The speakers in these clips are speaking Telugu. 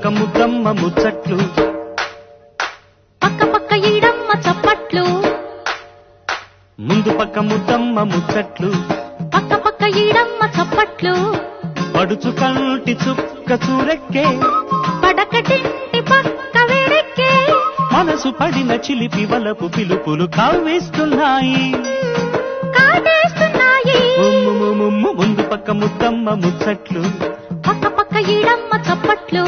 ముద్దమ్మ ముచ్చట్లు పక్క పక్క ఈడమ్మ చప్పట్లు ముందు పక్క ముద్దమ్మ ముచ్చట్లు పక్క పక్క ఈడమ్మ చప్పట్లు పడుచు కంటి చుక్క చూరెక్కే పడకటింటి పక్క వేడెక్కే మనసు పడిన చిలిపి వలపు పిలుపులు కవ్విస్తున్నాయి కాటేస్తున్నాయి ముమ్ము ముమ్ము ముందు పక్క ముద్దమ్మ ముచ్చట్లు పక్క పక్క ఈడమ్మ చప్పట్లు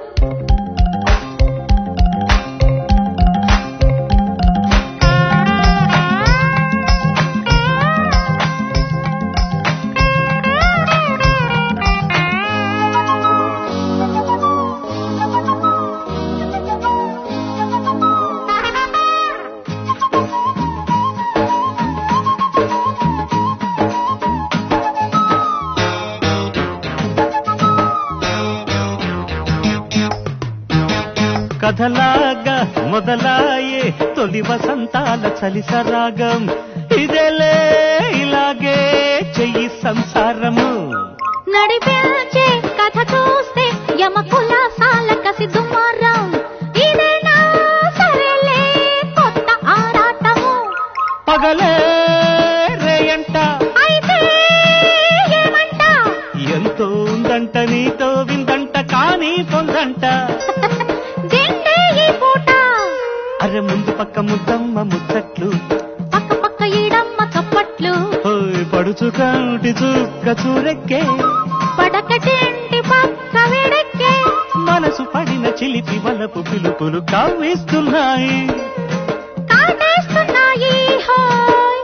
కథలాగా మొదలాయే తొలి వసంతాల చలిసరాగం ఇదేలే ఇలాగే చెయ్యి సంసారము నడిపించే కథ చూస్తే యమకుల సాల కసి దుమారం ఇదేనా సరేలే కొత్త ఆరాటము పగలే రేయంట అయితే ఏమంట ఎంతో ఉందంట నీతో విందంట కానీ పొందంట జెండే ఈ పూట అరే ముందు పక్క ముద్దమ్మ ముచ్చట్లు పక్క పక్క ఈడమ్మ చప్పట్లు ఓయ్ పడుచు కంటి చుక్క చూరెక్కే పడకటింటి పక్క వేడెక్కే మనసు పడిన చిలిపి వలపు పిలుపులు కవ్విస్తున్నాయి కాటేస్తున్నాయి హాయ్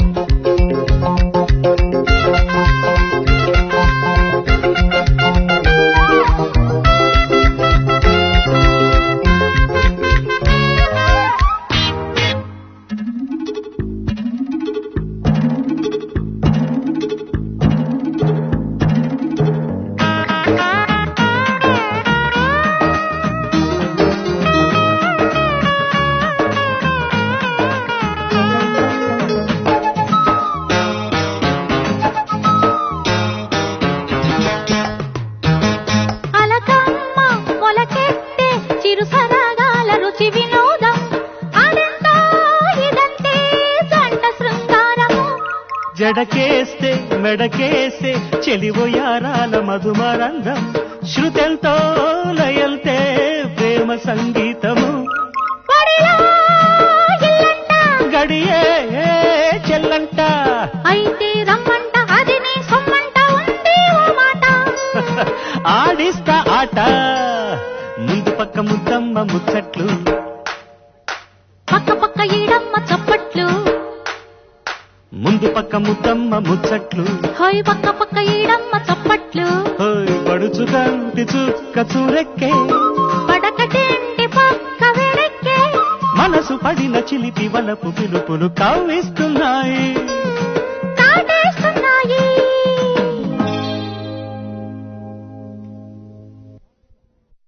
అలకమ్మ మొలకెత్తే చిరు సరగాల రుచి వినోదం అదంతా ఇదంతే జంట శృంగారము జడకేస్తే మెడకేస్తే చెలివోయారాల మధుమరంగం శృతెంతో లయంతే ప్రేమ సంగీతము పడిలో ఇల్లంట గడియే చెల్లంట అయితే రమ్మంట అది నీ సొమ్మంట ఉంది ఓ మాట ఆడిస్తా ఆట ముందు పక్క ముద్దమ్మ ముచ్చట్లు పక్క పక్క ఈడమ్మ చప్పట్లు ముందు పక్క ముద్దమ్మ ముచ్చట్లు హోయ్ పక్క పక్క ఈడమ్మ చప్పట్లు ఓయ్ పడుచు కంటి చుక్క చూరెక్కే పడకటింటి పక్క వేడెక్కే మనసు పడిన చిలిపి వలపు పిలుపులు కవ్విస్తున్నాయి కాటేస్తున్నాయి